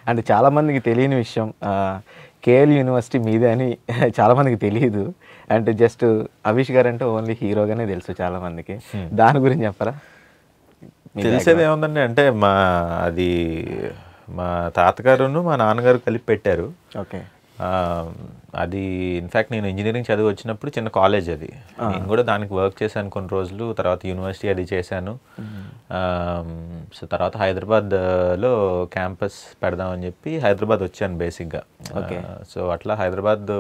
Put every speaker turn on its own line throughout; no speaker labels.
అంటే చాలామందికి తెలియని విషయం కేఎల్ యూనివర్సిటీ మీదే అని చాలామందికి తెలియదు అంటే జస్ట్ అభిష్ గారు అంటే ఓన్లీ హీరోగానే తెలుసు చాలామందికి దాని గురించి చెప్పరా మీ
తెలిసేది ఏముందండి అంటే మా అది మా తాతగారును మా నాన్నగారు కలిపి పెట్టారు
ఓకే
ఆ, అది ఇన్ఫ్యాక్ట్ నేను ఇంజనీరింగ్ చదివి వచ్చినప్పుడు చిన్న కాలేజ్ అది నేను కూడా దానికి వర్క్ చేశాను కొన్ని రోజులు తర్వాత యూనివర్సిటీ అది చేశాను సో తర్వాత హైదరాబాద్లో క్యాంపస్ పెడదామని చెప్పి హైదరాబాద్ వచ్చాను బేసిక్గా సో అట్లా హైదరాబాద్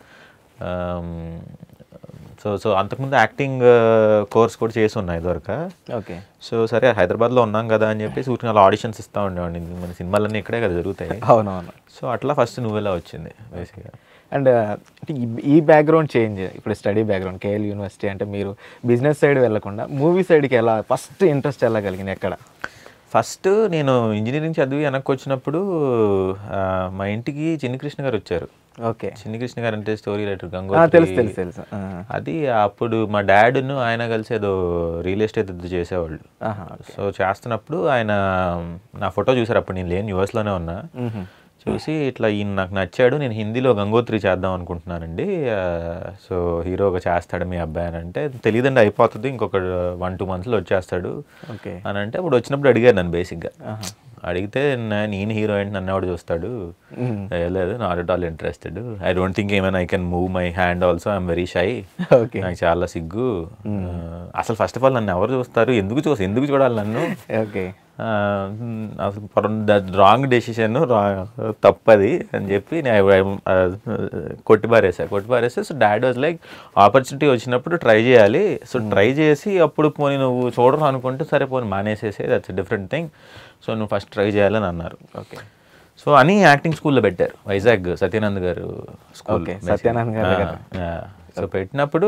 సో సో అంతకుముందు యాక్టింగ్ కోర్స్ కూడా చేసి ఉన్నాయి ఇదివరకు
ఓకే
సో సరే హైదరాబాద్లో ఉన్నాం కదా అని చెప్పేసి ఊరికి అలా ఆడిషన్స్ ఇస్తూ ఉండేవాడిని మన సినిమాలన్నీ ఇక్కడే కదా జరుగుతాయి
అవునవును
సో అట్లా ఫస్ట్ నువ్వెలా వచ్చింది బేసిక్గా
అండ్ అంటే ఈ- ఈ బ్యాక్గ్రౌండ్ చేంజ్ ఇప్పుడు స్టడీ బ్యాక్గ్రౌండ్ కేఎల్ యూనివర్సిటీ అంటే మీరు బిజినెస్ సైడ్ వెళ్ళకుండా మూవీ సైడ్కి ఎలా ఫస్ట్ ఇంట్రెస్ట్ ఎలా కలిగింది ఎక్కడ
ఫస్ట్ నేను ఇంజనీరింగ్ చదివి వెనక్కి వచ్చినప్పుడు ఆ, మా ఇంటికి చిన్ని కృష్ణ గారు వచ్చారు
ఓకే
చిన్ని కృష్ణ గారు అంటే స్టోరీ రైటర్
ఆ,
గంగోత్రి
తెలుసు తెలుసు తెలుసు ఆ,
అది అప్పుడు మా డాడ్ను ఆయన కలిసి ఏదో రియల్ ఎస్టేట్ ఇది చేసేవాళ్ళు
ఆహా,
సో చేస్తున్నప్పుడు ఆయన నా ఫోటో చూసారు అప్పుడు నేను లేను యూఎస్లోనే ఉన్నా
మ్హూ.
చూసి ఇట్లా ఈయన నాకు నచ్చాడు నేను హిందీలో గంగోత్రి చేద్దాం అనుకుంటున్నానండి ఆ, సో హీరోగా చేస్తాడు మీ అబ్బాయి అని అంటే తెలియదండి అయిపోతుంది ఇంకొక వన్ టూ మంత్స్లో వచ్చేస్తాడు
ఓకే
అని అంటే అప్పుడు వచ్చినప్పుడు అడిగారు నన్ను బేసిక్గా
ఆహా.
అడిగితే "నా- నేను హీరో ఏంటి నన్ను ఎవడు చూస్తాడు
మ్మ్.
"ఏ లేదు not at all interested I don't think ఏమైనా I can move my hand also I'm very shy
okay
నాకు చాలా సిగ్గు ఆ, అసలు ఫస్ట్ ఆఫ్ ఆల్ నన్ను ఎవరు చూస్తారు ఎందుకు చూసి ఎందుకు చూడాలి నన్ను
ఓకే
ఆ, మ్, అసలు రాంగ్ డెసిషన్ తప్పది అని చెప్పి నేను కొట్టిపారేసా కొట్టిపారేస్తే so dad was like opportunity వచ్చినప్పుడు ట్రై చేయాలి సో ట్రై చేసి అప్పుడు పోనీ నువ్వు చూడరు అనుకుంటే సరే పోనీ మానేసేసే దట్స్ డిఫరెంట్ థింగ్ సో నువ్వు ఫస్ట్ ట్రై చేయాలని అన్నారు
ఓకే
సో అని యాక్టింగ్ స్కూల్లో పెట్టారు వైజాగ్ సత్యానంద్ గారు స్కూల్
Okay, సత్యానంద్ గారి దగ్గర.
సో పెట్టినప్పుడు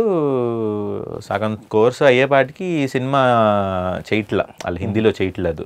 సగం కోర్సు అయ్యేపాటికి ఈ సినిమా చేయట్లా వాళ్ళు హిందీలో చేయట్లేదు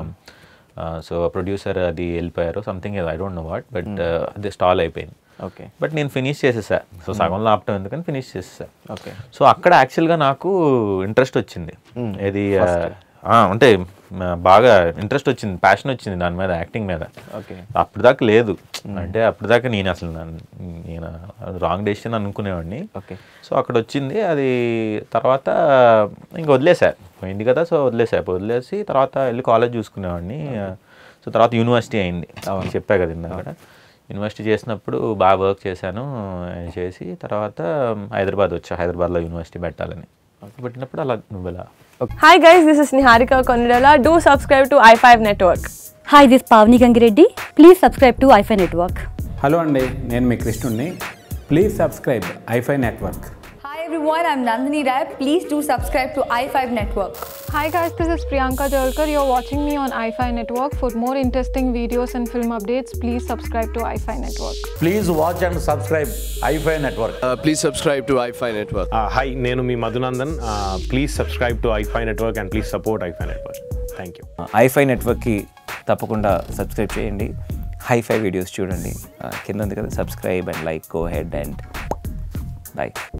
సో ప్రొడ్యూసర్ అది వెళ్ళిపోయారు something I don't know what but అది స్టాల్ అయిపోయింది
ఓకే
బట్ నేను ఫినిష్ చేసేసా సో సగంలో ఆపటం ఎందుకని ఫినిష్ చేసేసా
ఓకే
సో అక్కడ యాక్చువల్గా నాకు ఇంట్రెస్ట్ వచ్చింది ఏది ఆ, ఆ, అంటే మ, బాగా ఇంట్రెస్ట్ వచ్చింది ప్యాషన్ వచ్చింది దాని మీద యాక్టింగ్ మీద
ఓకే
అప్పుడు దాకా లేదు అంటే అప్పుడు దాకా నేను అసలు నన్ను- నేను రాంగ్ డెసిషన్ అనుకునేవాడిని
ఓకే
సో అక్కడ వచ్చింది అది తర్వాత ఇంక వదిలేసా పోయింది కదా సో వదిలేసా వదిలేసి తర్వాత వెళ్ళి కాలేజ్ చూసుకునేవాడిని సో తర్వాత యూనివర్సిటీ అయింది చెప్పా కదా ఇందాక యూనివర్సిటీ చేసినప్పుడు బాగా వర్క్ చేశాను చేసి తర్వాత హైదరాబాద్ వచ్చా హైదరాబాద్లో యూనివర్సిటీ పెట్టాలని పెట్టినప్పుడు అలా నువ్వు ఇలా
Hi guys, this is Niharika Konidala. Do subscribe to i5 Network.
Hi, this is Pavni Gangireddy. Please subscribe to iFi Network.
Hello అండి నేను మీ కృష్ణుడిని please subscribe iFi network
Hi everyone, I'm Nandini Rai. Please do subscribe to i5 Network.
Hi guys, this is Priyanka Jalkar. You're watching me on iFi Network. For more interesting videos and film updates, please subscribe to iFi Network.
Please watch and subscribe iFi Network.
Uh, please subscribe to iFi Network.
Hi నేను మీ Madhunandan please subscribe to iFi network and please support iFi network thank you
iFi నెట్వర్క్కి తప్పకుండా సబ్స్క్రైబ్ చేయండి hi-fi videos చూడండి ఆ, కింద ఉంది కదా subscribe and like go head and by